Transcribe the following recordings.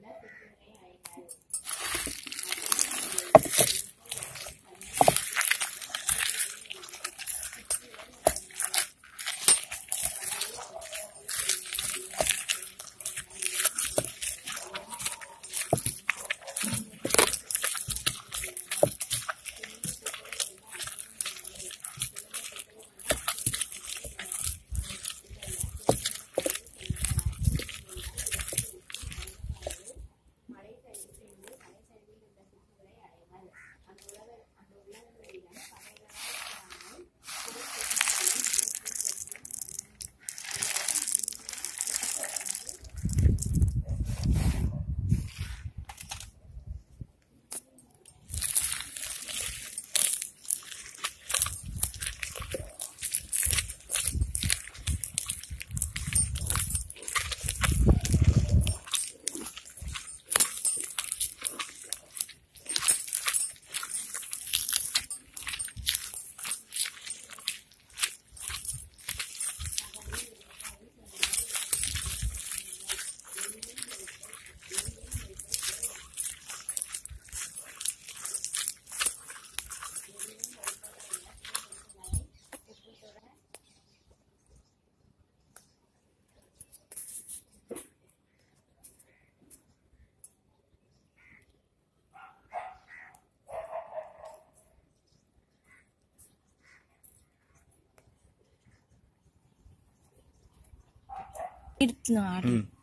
எடுத்து ம்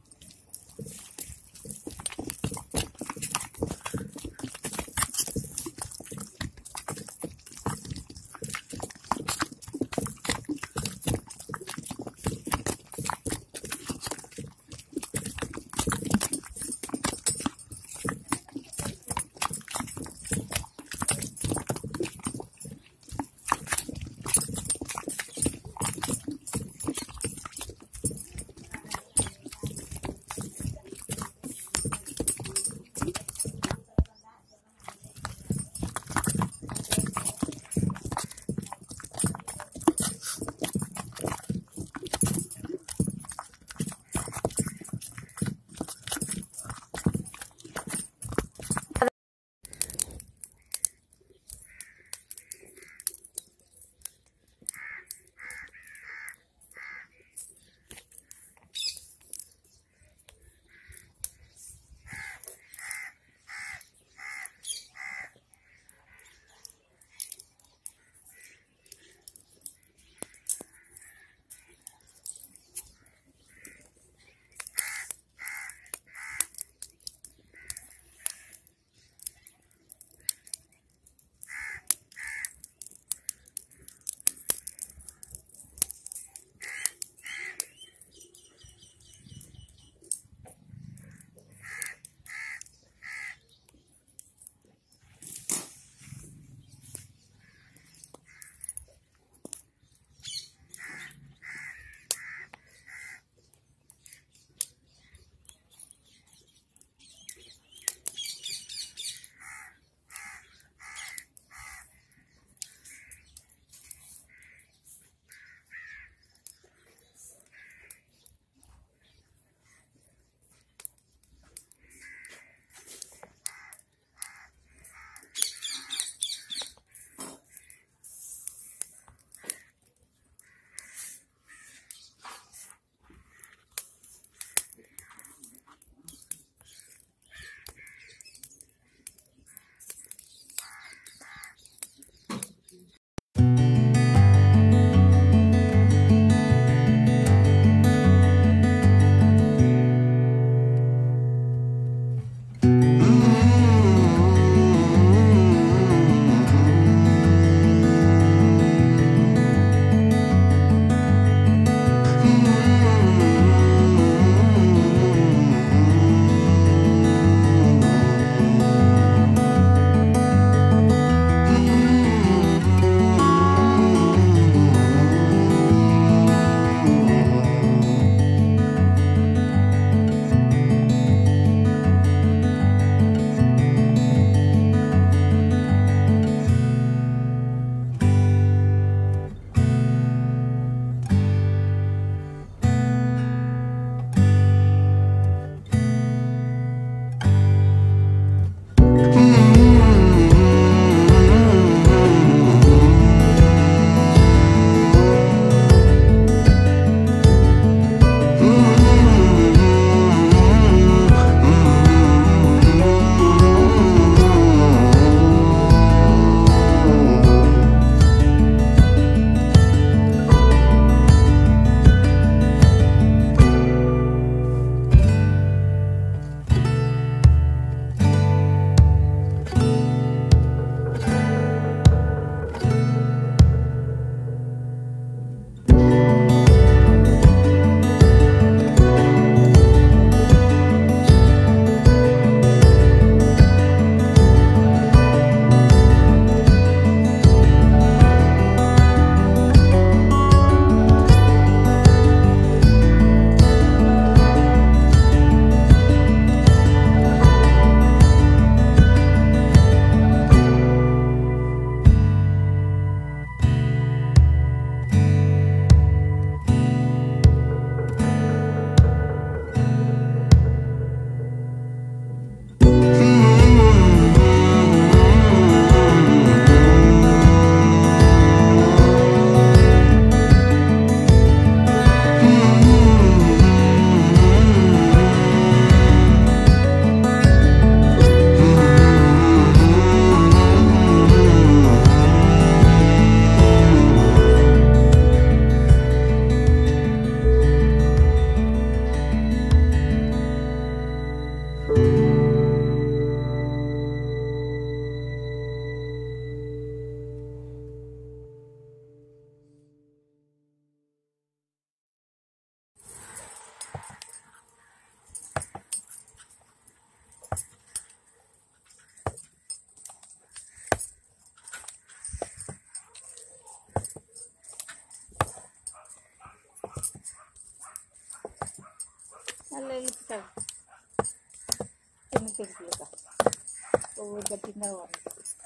நல்லா இழுத்துட்டாங்க சின்ன துடுப்புலக்கா ஒவ்வொரு கட்டியும் தான் வரும்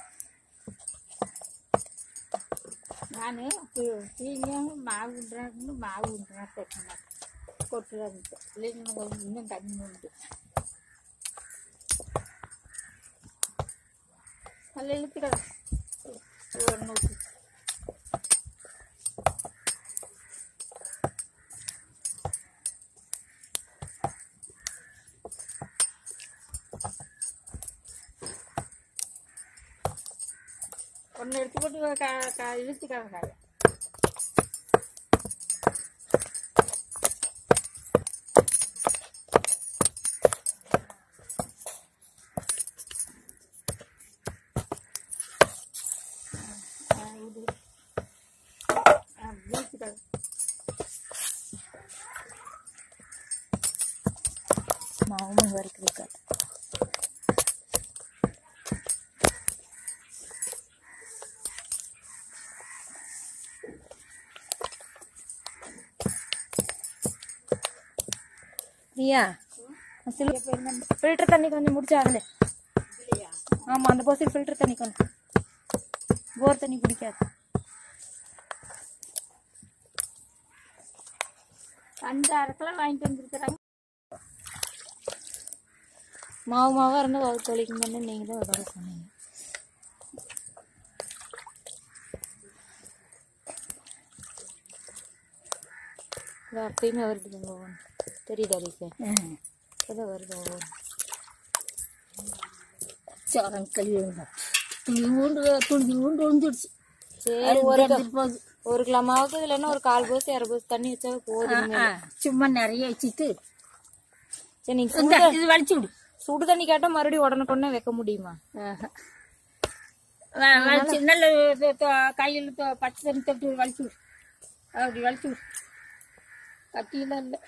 நான் தீங்கும் மாவு உண்டுறாங்கன்னு மாவு உண்டுறா தைக்கணும் கொட்டுறாங்க இல்லைன்னா கொஞ்சம் இன்னும் தண்ணி உண்டு நல்லா இழுத்துக்கலாம் ஒரு நூற்றி ஒன்று எடுத்து போட்டு க க இழுத்துக்காங்க அதை ஆ, இது ஆ, இழுத்துக்காங்க மாவும் வரைக்கும் இருக்காது பிரியா ஃபில்டர் தண்ணி கொஞ்சம் முடிச்சாங்களே ஆமா அந்த போசில் ஃபில்டர் தண்ணி கொஞ்சம் போர் தண்ணி பிடிக்காது அந்த அரைக்கெல்லாம் வாங்கிட்டு வந்துருக்குறாங்க மாவு மாவா இருந்தால் அது தொலைக்குங்கன்னு நீங்கள் தான் ஒரு சொன்னீங்க இது அப்பயுமே வருதுங்க ஒவ்வொன்று தெரியுதா ரீசே இப்போதான் வருது ஒவ்வொன்று சோரம் கழுவி துணி ஊண்டு துணி ஊண்டு விழுந்துடுச்சு சரி ஒரு கிலோ- ஒரு கிலோ மாவுக்கு இதில் என்ன ஒரு கால் போஸ் அரை போஸ் தண்ணி வச்சா போதும் சும்மா நிறைய வச்சுட்டு சரி நீங்கள் இந்த சுடு இது வலிச்சு விடு சுடு தண்ணி கேட்டால் மறுபடியும் உடனுக்குடனே வைக்க முடியுமா ஆஹா. வ- வலிச்சு நல்ல இது தொ- கையில் தொ- பச்சை தண்ணி தொட்டு வலிச்சு விடு அப்படி வலிச்சு விடு கத்தியெல்லாம் இல்லை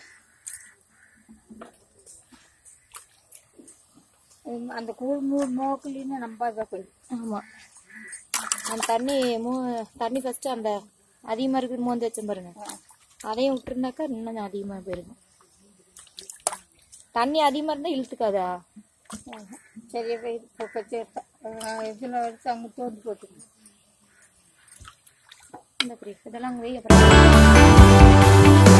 உம், அந்த கூழ் மூ மோக்கிலின்னு நம்பாத போய் ஆமாம் அந்த தண்ணி மூ தண்ணி ஃபஸ்ட்டு அந்த அதிகமாக இருக்குது மோந்து வச்சேன் பாருங்க அதையும் விட்டுருந்தாக்கா இன்னும் அதிகமாக போயிருக்கும் தண்ணி அதிகமாக இருந்தால் இழுத்துக்காதா சரியா போய் பச்சை இதில் எடுத்து அங்கே தோண்டி போட்டுக்கணும் இந்த பிரி இதெல்லாம் அங்கே வை அப்புறம்